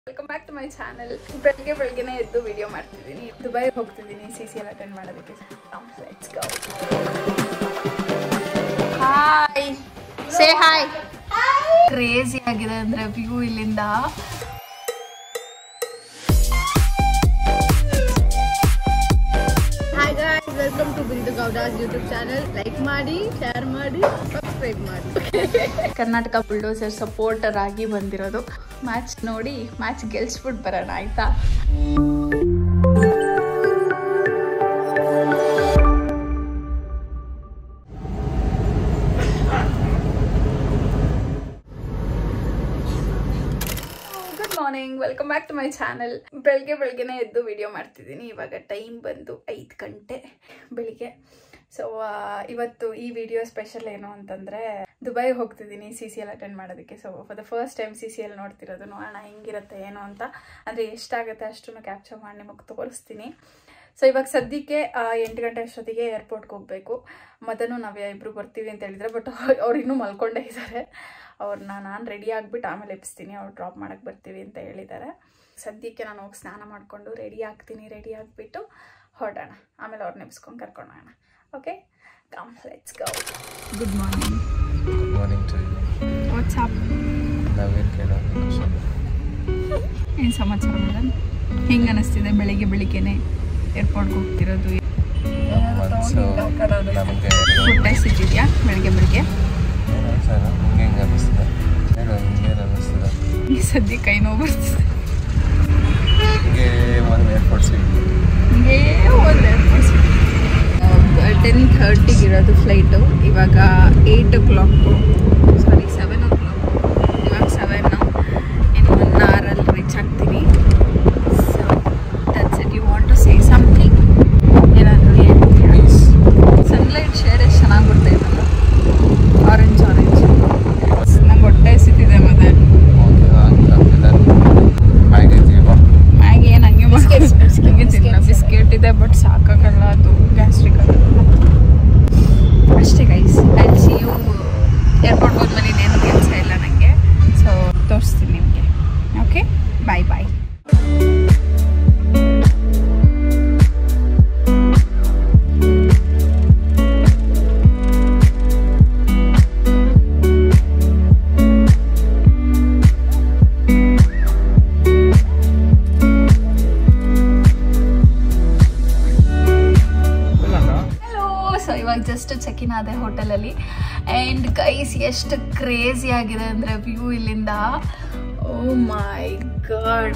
Welcome back to my channel ಬೆಳಗ್ಗೆ ಬೆಳಗ್ಗೆನೇ ಎದ್ದು ವಿಡಿಯೋ ಮಾಡ್ತಿದ್ದೀನಿ ದುಬೈ ಹೋಗ್ತಿದ್ದೀನಿ ಸಿ ಸಿ ಎಲ್ ಅಟೆಂಡ್ ಮಾಡೋದಕ್ಕೆ let's go hi say hi crazy ಆಗಿದೆ ಅಂದ್ರೆ ವ್ಯೂ ಇಲ್ಲಿಂದ hi guys welcome to Bindu Gowda's YouTube channel like ಮಾಡಿ ಶೇರ್ ಮಾಡಿ ಸಬ್ಸ್ಕ್ರೈಬ್ ಮಾಡಿ ಕರ್ನಾಟಕ ಬುಲ್ಡೋಸರ್ ಸಪೋರ್ಟರ್ ಆಗಿ ಬಂದಿರೋದು ಮ್ಯಾಚ್ ನೋಡಿ ಮ್ಯಾಚ್ ಗೆಲ್ಸ್ಬಿಟ್ಟು ಬರೋಣ ಆಯ್ತಾ good morning welcome back to my channel ಬೆಳಗ್ಗೆ ಬೆಳಗ್ಗೆನೇ ಎದ್ದು ವಿಡಿಯೋ ಮಾಡ್ತಿದ್ದೀನಿ ಇವಾಗ ಟೈಮ್ ಬಂದು ಐದು ಗಂಟೆ ಬೆಳಿಗ್ಗೆ ಸೊ ಇವತ್ತು ಈ ವಿಡಿಯೋ ಸ್ಪೆಷಲ್ ಏನು ಅಂತಂದರೆ ದುಬೈ ಹೋಗ್ತಿದ್ದೀನಿ ಸಿ ಸಿ ಎಲ್ ಅಟೆಂಡ್ ಮಾಡೋದಕ್ಕೆ so for the first time C C L ನೋಡ್ತಿರೋದು ನೋಡೋಣ ಹೆಂಗಿರುತ್ತೆ ಏನು ಅಂತ ಅಂದರೆ ಎಷ್ಟಾಗುತ್ತೆ ಅಷ್ಟನ್ನು ಕ್ಯಾಪ್ಚರ್ ಮಾಡಿ ನಿಮಗೆ ತೋರಿಸ್ತೀನಿ ಸೊ ಇವಾಗ ಸದ್ಯಕ್ಕೆ ಆ, ಎಂಟು ಗಂಟೆ ಅಷ್ಟೊತ್ತಿಗೆ ಏರ್ಪೋರ್ಟ್ಗೆ ಹೋಗಬೇಕು ಮದನು ನಾವು ಇಬ್ಬರು ಬರ್ತೀವಿ ಅಂತ ಹೇಳಿದ್ರೆ ಬಟ್ ಅವ್ರು ಇನ್ನೂ ಮಲ್ಕೊಂಡೇ ಇದ್ದಾರೆ ಅವ್ರನ್ನ ನಾನು ರೆಡಿ ಆಗಿಬಿಟ್ಟು ಆಮೇಲೆ ಎಬ್ಸ್ತೀನಿ ಅವ್ರು ಡ್ರಾಪ್ ಮಾಡೋಕ್ಕೆ ಬರ್ತೀವಿ ಅಂತ ಹೇಳಿದ್ದಾರೆ ಸದ್ಯಕ್ಕೆ ನಾನು ಹೋಗಿ ಸ್ನಾನ ಮಾಡಿಕೊಂಡು ರೆಡಿ ಆಗ್ತೀನಿ ರೆಡಿ ಆಗಿಬಿಟ್ಟು ಹೊರಡೋಣ ಆಮೇಲೆ ಅವ್ರನ್ನ ಎಬ್ಸ್ಕೊಂಡು ಕರ್ಕೊಂಡು ಹೋಗೋಣ okay come let's go good morning Good morning to you. What's up ನಾವೇನು ಕೇಳೋದು ಕ್ವಶನ್ ಏನು ಸಮಾಚಾರ ಮೇಡಮ್ ಹೆಂಗೆ ಅನಿಸ್ತಿದೆ ಬೆಳಿಗ್ಗೆ ಬೆಳಿಗ್ಗೆನೆ ಏರ್ಪೋರ್ಟ್ಗೆ ಹೋಗ್ತಿರೋದು ಮನಸ್ಸು ನಮಗೆ ಫುಡ್ ಟೆಸ್ಟ್ ಇಟ್ಟಿದ್ಯಾ ಬೆಳಿಗ್ಗೆ ಬೆಳಿಗ್ಗೆ ಸರ್ ನಿಮ್ಗೆ ಹೆಂಗೆ ಅನ್ನಿಸ್ತದೆ ಏನು ನಿಮ್ಗೇನು ಅನ್ನಿಸ್ತದೆ ಈ ಸದ್ಯ ಕೈ ನೋವು ಬರ್ತಿದೆ ನಿಮಗೆ ಒಂದು ಏರ್ಪೋರ್ಟ್ ಸಿಗ್ತದೆ ಹಿಂಗೇ ಹೋದ್ರೆ ಟೆನ್ ಥರ್ಟಿಗೆ ಇರೋದು ಫ್ಲೈಟು ಇವಾಗ eight o'clock sorry seven o'clock ಇವಾಗ ಸೆವೆನ್ನು ಇನ್ನು ಒನ್ ಅವರಲ್ಲಿ ರೀಚ್ ಆಗ್ತೀನಿ so that's it you want to say something ಏನಾದರೂ ಹೇಳ್ತೀರಾ ಸನ್ಲೈಟ್ ಶೇಡ್ ಎಷ್ಟು ಚೆನ್ನಾಗಿ ಬರ್ತಾಯಿದ್ದಲ್ಲ ಆರೆಂಜ್ ಆರೆಂಜ್ ನಂಗೆ ಹೊಟ್ಟೆ ಸಿಕ್ತಿದೆ ಮತ್ತೆ ಓಕೆ ಆಗ್ತದೆ ಹಾಗೆ ಇದೀವ ಮ್ಯಾಗಿ ಏನು ಹಂಗೆ ಹಂಗೆ ತಿನ್ನ ಬಿಸ್ಕೆಟ್ ಇದೆ ಬಟ್ ಸಾಕಾಗಲ್ಲ ಅದು ಗ್ಯಾಸ್ಟ್ರಿಕ್ ಆಗಲ್ಲ ಅಷ್ಟೇ guys I see you airport ಹೋದ್ಮೇಲೆ ಇನ್ನೇನು ಕೆಲಸ ಇಲ್ಲ ನನಗೆ ಸೊ ತೋರಿಸ್ತೀನಿ ನಿಮಗೆ okay bye bye hello so ಇವಾಗ ಜಸ್ಟ್ ಚೆಕ್ ಇನ್ ಆದೆ ಹೋಟೆಲಲ್ಲಿ ಆ್ಯಂಡ್ ಗೈಸ್ ಎಷ್ಟು ಕ್ರೇಜಿ ಆಗಿದೆ ಅಂದರೆ ವ್ಯೂ ಇಲ್ಲಿಂದ ಓ ಮೈ ಗಾಡ್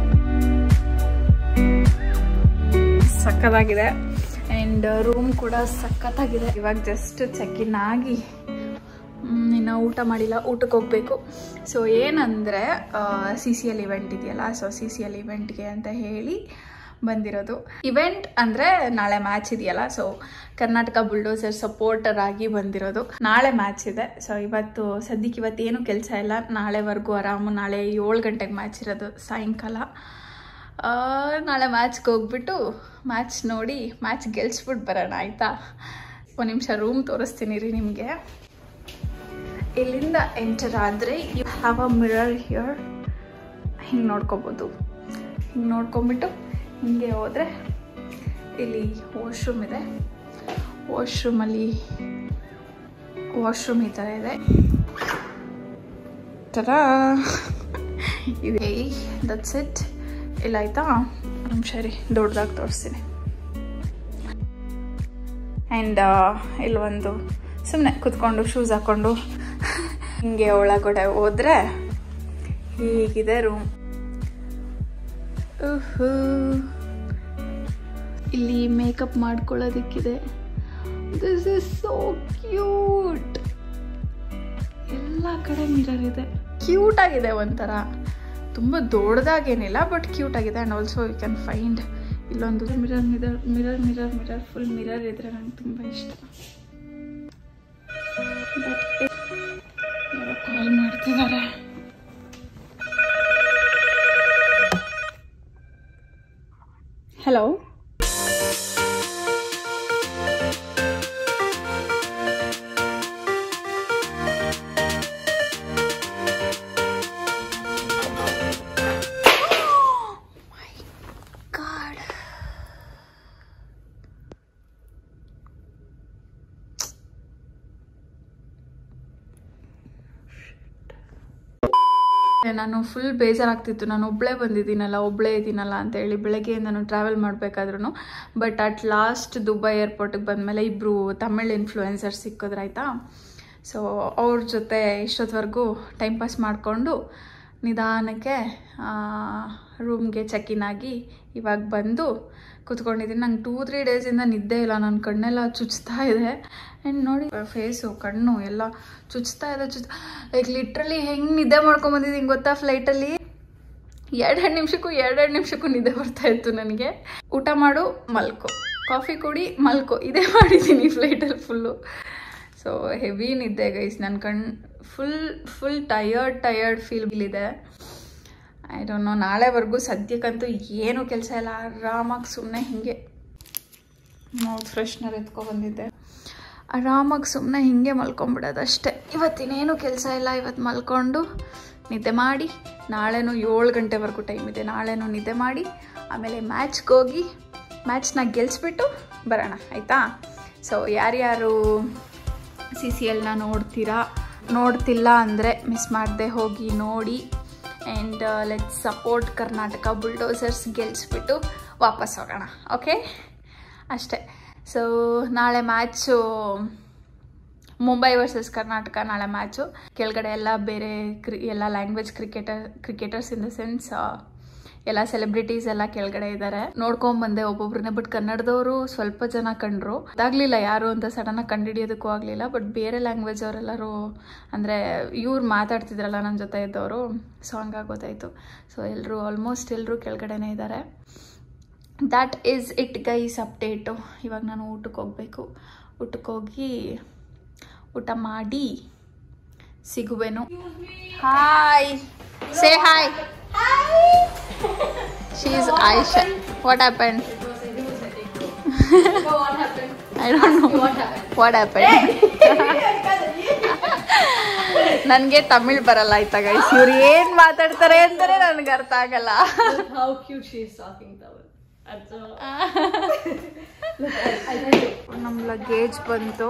ಸಕ್ಕತ್ತಾಗಿದೆ ಆ್ಯಂಡ್ ರೂಮ್ ಕೂಡ ಸಖತ್ತಾಗಿದೆ ಇವಾಗ ಜಸ್ಟ್ ಚೆಕ್ ಇನ್ ಆಗಿ ಮ್, ಇನ್ನು ಊಟ ಮಾಡಿಲ್ಲ ಊಟಕ್ಕೆ ಹೋಗಬೇಕು ಸೊ ಏನಂದರೆ ಸಿ ಸಿ ಎಲ್ ಇವೆಂಟ್ ಇದೆಯಲ್ಲ ಸೊ ಸಿ ಸಿ ಎಲ್ ಇವೆಂಟ್ಗೆ ಅಂತ ಹೇಳಿ ಬಂದಿರೋದು ಇವೆಂಟ್ ಅಂದರೆ ನಾಳೆ ಮ್ಯಾಚ್ ಇದೆಯಲ್ಲ ಸೊ ಕರ್ನಾಟಕ ಬುಲ್ಡೋಸರ್ ಸಪೋರ್ಟರ್ ಆಗಿ ಬಂದಿರೋದು ನಾಳೆ ಮ್ಯಾಚ್ ಇದೆ ಸೊ ಇವತ್ತು ಸದ್ಯಕ್ಕೆ ಇವತ್ತೇನು ಕೆಲಸ ಇಲ್ಲ ನಾಳೆವರೆಗೂ ಆರಾಮು ನಾಳೆ ಏಳು ಗಂಟೆಗೆ ಮ್ಯಾಚ್ ಇರೋದು ಸಾಯಂಕಾಲ ಆ, ನಾಳೆ ಮ್ಯಾಚ್ಗೆ ಹೋಗ್ಬಿಟ್ಟು ಮ್ಯಾಚ್ ನೋಡಿ ಮ್ಯಾಚ್ ಗೆಲ್ಸ್ಬಿಟ್ಟು ಬರೋಣ ಆಯಿತಾ ಒಂದು ನಿಮಿಷ ರೂಮ್ ತೋರಿಸ್ತೀನಿ ರೀ ನಿಮಗೆ ಇಲ್ಲಿಂದ ಎಂಟರ್ ಆದರೆ you have a mirror here ಹಿಂಗೆ ನೋಡ್ಕೊಬೋದು ಹಿಂಗೆ ನೋಡ್ಕೊಂಬಿಟ್ಟು ಹಿಂಗೆ ಹೋದರೆ ಇಲ್ಲಿ ವಾಶ್ರೂಮ್ ಇದೆ ವಾಶ್ರೂಮಲ್ಲಿ ವಾಶ್ರೂಮ್ ಈ ಥರ ಇದೆ ಥರ ಇದೆ ದಟ್ಸ್ ಇಟ್ ಇಲ್ಲ ಆಯಿತಾ ನಿಮಿಷ ರೀ ದೊಡ್ಡದಾಗಿ ತೋರಿಸ್ತೀನಿ ಆ್ಯಂಡ್ ಇಲ್ಲಿ ಒಂದು ಸುಮ್ಮನೆ ಕುತ್ಕೊಂಡು ಶೂಸ್ ಹಾಕ್ಕೊಂಡು ಹಿಂಗೆ ಒಳಗಡೆ ಹೋದರೆ ಹೀಗಿದೆ ರೂಮ್ ಇಲ್ಲಿ ಮೇಕಪ್ ಮಾಡ್ಕೊಳ್ಳೋದಕ್ಕಿದೆ ದಿಸ್ ಇಸ್ ಸೋ ಕ್ಯೂಟ್ ಎಲ್ಲ ಕಡೆ ಮಿರರ್ ಇದೆ ಕ್ಯೂಟ್ ಆಗಿದೆ ಒಂಥರ ತುಂಬ ದೊಡ್ಡದಾಗೇನಿಲ್ಲ ಬಟ್ ಕ್ಯೂಟ್ ಆಗಿದೆ and also you can find ಇಲ್ಲೊಂದು mirror mirror mirror mirror mirror full mirror ಇದ್ರೆ ನಂಗೆ ತುಂಬ ಇಷ್ಟ ಕಾಲ್ ಮಾಡ್ತಿದ್ದಾರೆ ಹಲೋ ನಾನು ಫುಲ್ ಬೇಜಾರಾಗ್ತಿತ್ತು ನಾನು ಒಬ್ಬಳೇ ಬಂದಿದ್ದೀನಲ್ಲ ಒಬ್ಬಳೇ ಇದ್ದೀನಲ್ಲ ಅಂತೇಳಿ ಬೆಳಗ್ಗೆ ನಾನು ಟ್ರಾವೆಲ್ ಮಾಡಬೇಕಾದ್ರೂ ಬಟ್ ಅಟ್ ಲಾಸ್ಟ್ ದುಬೈ ಏರ್ಪೋರ್ಟಿಗೆ ಬಂದಮೇಲೆ ಇಬ್ಬರು ತಮಿಳ್ ಇನ್ಫ್ಲೂಯೆನ್ಸರ್ ಸಿಕ್ಕಿದ್ರಾಯ್ತಾ ಸೊ ಅವ್ರ ಜೊತೆ ಇಷ್ಟೊತ್ತವರೆಗೂ ಟೈಮ್ ಪಾಸ್ ಮಾಡಿಕೊಂಡು ನಿಧಾನಕ್ಕೆ ರೂಮ್ಗೆ ಚೆಕ್ ಇನ್ ಆಗಿ ಇವಾಗ ಬಂದು ಕೂತ್ಕೊಂಡಿದ್ದೀನಿ ನಂಗೆ ಟೂ ತ್ರೀ ಡೇಸಿಂದ ನಿದ್ದೆ ಇಲ್ಲ ನನ್ನ ಕಣ್ಣೆಲ್ಲ ಚುಚ್ತಾ ಇದೆ ಆ್ಯಂಡ್ ನೋಡಿ ಫೇಸು ಕಣ್ಣು ಎಲ್ಲ ಚುಚ್ತಾ ಇದೆ ಚುಚ್ ಲೈಕ್ ಲಿಟ್ರಲಿ ಹೆಂಗೆ ನಿದ್ದೆ ಮಾಡ್ಕೊಂಬಂದಿದ್ದೀನಿ ಗೊತ್ತಾ ಫ್ಲೈಟಲ್ಲಿ ಎರಡೆರಡು ನಿಮಿಷಕ್ಕೂ ಎರಡೆರಡು ನಿಮಿಷಕ್ಕೂ ನಿದ್ದೆ ಬರ್ತಾ ಇತ್ತು ನನಗೆ ಊಟ ಮಾಡು ಮಲ್ಕೋ ಕಾಫಿ ಕುಡಿ ಮಲ್ಕೋ ಇದೇ ಮಾಡಿದ್ದೀನಿ ಫ್ಲೈಟಲ್ಲಿ ಫುಲ್ಲು ಸೊ ಹೆವಿ ನಿದ್ದೆ ಗೈಸ್ ನನ್ನ ಕಣ್ full full tired tired feel ಇದೆ ಐ ಡೋಂಟ್ ನೋ ನಾಳೆವರೆಗೂ ಸದ್ಯಕ್ಕಂತೂ ಏನೂ ಕೆಲಸ ಇಲ್ಲ ಆರಾಮಾಗಿ ಸುಮ್ಮನೆ ಹಿಂಗೆ ಮೌತ್ ಫ್ರೆಶ್ನರ್ ಎತ್ಕೊ ಬಂದಿದ್ದೆ ಆರಾಮಾಗಿ ಸುಮ್ಮನೆ ಹಿಂಗೆ ಮಲ್ಕೊಂಬಿಡೋದು ಅಷ್ಟೇ ಇವತ್ತಿನೇನು ಕೆಲಸ ಇಲ್ಲ ಇವತ್ತು ಮಲ್ಕೊಂಡು ನಿದ್ದೆ ಮಾಡಿ ನಾಳೆನೂ ಏಳು ಗಂಟೆವರೆಗೂ ಟೈಮ್ ಇದೆ ನಾಳೆನೂ ನಿದ್ದೆ ಮಾಡಿ ಆಮೇಲೆ ಮ್ಯಾಚ್ಗೆ ಹೋಗಿ ಮ್ಯಾಚ್ನ ಗೆಲ್ಲಿಸ್ಬಿಟ್ಟು ಬರೋಣ ಆಯಿತಾ ಸೊ ಯಾರ್ಯಾರು ಸಿ ಸಿ ಎಲ್ನ ನೋಡ್ತೀರಾ ನೋಡ್ತಿಲ್ಲ ಅಂದರೆ ಮಿಸ್ ಮಾಡದೆ ಹೋಗಿ ನೋಡಿ and let support Karnataka bulldozers ಗೆಲ್ಲಿಸ್ಬಿಟ್ಟು ವಾಪಸ್ ಹೋಗೋಣ ಓಕೆ ಅಷ್ಟೇ ಸೊ ನಾಳೆ ಮ್ಯಾಚು ಮುಂಬೈ ವರ್ಸಸ್ ಕರ್ನಾಟಕ ನಾಳೆ ಮ್ಯಾಚು ಕೆಳಗಡೆ ಎಲ್ಲ ಬೇರೆ ಕ್ರಿ ಎಲ್ಲ language cricketer cricketers in the sense ಎಲ್ಲ ಸೆಲೆಬ್ರಿಟೀಸ್ ಎಲ್ಲ ಕೆಳಗಡೆ ಇದ್ದಾರೆ ನೋಡ್ಕೊಂಬಂದೆ ಒಬ್ಬೊಬ್ರನ್ನ ಬಟ್ ಕನ್ನಡದವರು ಸ್ವಲ್ಪ ಜನ ಕಂಡ್ರು ಅದಾಗ್ಲಿಲ್ಲ ಯಾರು ಅಂತ ಸಡನ್ ಆಗಿ ಕಂಡುಹಿಡಿಯೋದಕ್ಕೂ ಆಗಲಿಲ್ಲ ಬಟ್ ಬೇರೆ ಲ್ಯಾಂಗ್ವೇಜ್ ಅವರೆಲ್ಲರೂ ಅಂದರೆ ಇವ್ರು ಮಾತಾಡ್ತಿದ್ರಲ್ಲ ನನ್ನ ಜೊತೆ ಇದ್ದವರು ಸೊ ಹಂಗಾಗಿ ಗೊತ್ತಾಯಿತು ಸೊ ಎಲ್ಲರೂ ಆಲ್ಮೋಸ್ಟ್ ಎಲ್ಲರೂ ಕೆಳಗಡೆನೇ ಇದ್ದಾರೆ that is it guys update ಇವಾಗ ನಾನು ಊಟಕ್ಕೆ ಹೋಗಬೇಕು ಊಟಕ್ಕೆ ಹೋಗಿ ಊಟ ಮಾಡಿ ಸಿಗುವೆನು hi say hi she is Ayesha what happen I don't know what happen ನನಗೆ ತಮಿಳ್ ಬರಲ್ಲ ಆಯ್ತಾ ಗೈಸ್ ಇವ್ರು ಏನು ಮಾತಾಡ್ತಾರೆ ಅಂತಾನೆ ನನಗೆ ಅರ್ಥ ಆಗಲ್ಲ How cute she is talking Tamil. That's all. ನಮ್ಮ ಲಗೇಜ್ ಬಂತು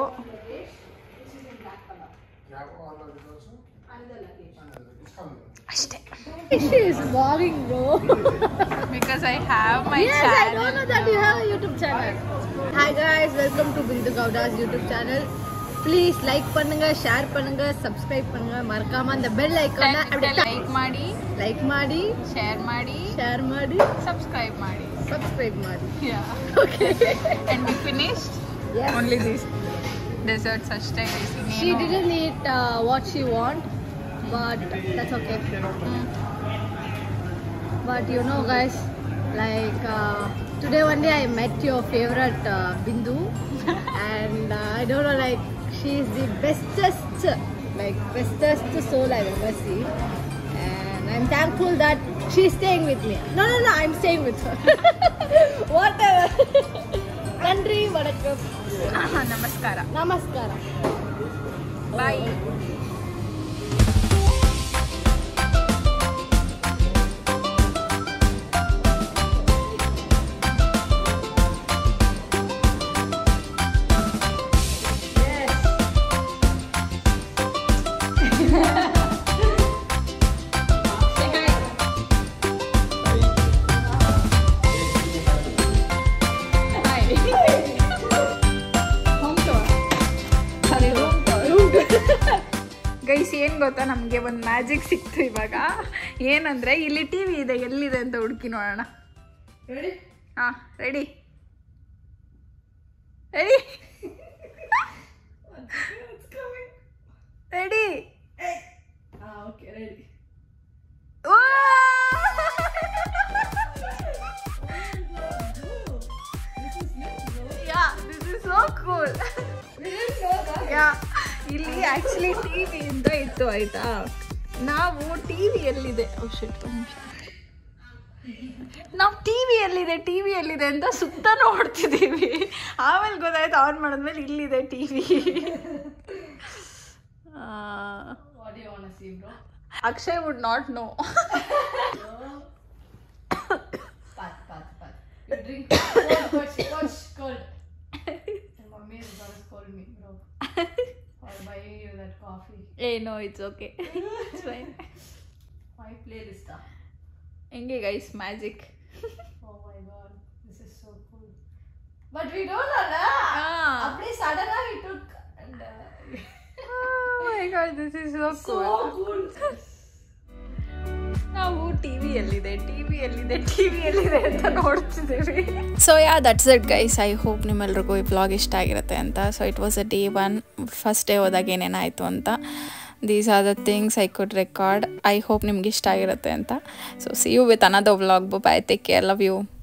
ಅಷ್ಟೇ She is vlogging, bro. Because I have my yes, I don't know that you have a YouTube channel. Hi guys, welcome to Bindu Gowda's YouTube channel. Please like பண்ணுங்க share பண்ணுங்க subscribe பண்ணுங்க மறக்காம அந்த bell ஐகானை அப்படியே like ಮಾಡಿ like ಮಾಡಿ share ಮಾಡಿ ಶೇರ್ ಮಾಡಿ ಸಬ್ಸ್ಕ್ರೈಬ್ ಮಾಡಿ ಸಬ್ಸ್ಕ್ರೈಬ್ ಮಾಡಿ okay and we finished Yes. Only this desserts ಅಷ್ಟೇ guys. She ಇನ್ನೇನು- didn't eat uh, what she want, but that's okay. Hmm. But you know, guys, like uh, today one day I met your favorite uh, Bindu, and uh, I don't know, like she is the bestest, like bestest soul I've ever seen, and I'm thankful that she's staying with me. No, no, no, I'm staying with her. Whatever. Nandri, vanakkam. ನಮಸ್ಕಾರ Namaskara. Bye guys ಏನು ಗೊತ್ತಾ ನಮಗೆ ಒಂದು magic ಸಿಕ್ತು ಇವಾಗ ಏನಂದ್ರೆ ಇಲ್ಲಿ T V ಇದೆ ಎಲ್ಲಿದೆ ಅಂತ ಹುಡುಕಿ ನೋಡೋಣ Ready? ಹಾ ready ready ready Ah, okay, ready. Yeah this is so cool yeah ಇಲ್ಲಿ ಆಕ್ಚುಲಿ ಟಿವಿ ಇಂದ ಇತ್ತು ಆಯ್ತಾ ನಾವು ಟಿವಿ ಎಲ್ಲಿದೆ ಶಿಟ್ ನಾವು ಟಿವಿ ಎಲ್ಲಿದೆ ಟಿವಿ ಎಲ್ಲಿದೆ ಅಂತ ಸುತ್ತ ನೋಡ್ತಿದ್ದೀವಿ ಆಮೇಲೆ ಗೊತ್ತಾಯ್ತು ಆನ್ ಮಾಡಿದ್ಮೇಲೆ ಇಲ್ಲಿದೆ TV What do you want to see, bro? Akshay would not know Pat, pat, pat. You drink cold, cold, cold, cold. And mommy is gonna scold me, bro. For buying you that coffee. ಏ no it's okay Why my playlist. ah. ಹೆಂಗೆ guys magic Oh my god, this is so cool. But we don't know, na? Ah. Apne sudden ah, we took. And, uh, this is so so cool. ನಾವು ಟಿವಿಯಲ್ಲಿದೆ ಟಿವಿಯಲ್ಲಿದೆ ಟಿವಿಯಲ್ಲಿದೆ ಅಂತ ನೋಡ್ತಿದ್ದೀವಿ so yeah that's it guys I hope ನಿಮ್ಮೆಲ್ರಿಗೂ ಈ vlog ಇಷ್ಟ ಆಗಿರುತ್ತೆ ಅಂತ so it was a day one first day ಹೋದಾಗ ಏನೇನಾಯಿತು ಅಂತ these are the things I could record I hope ನಿಮ್ಗೆ ಇಷ್ಟ ಆಗಿರುತ್ತೆ ಅಂತ so see you with another vlog bye take care love you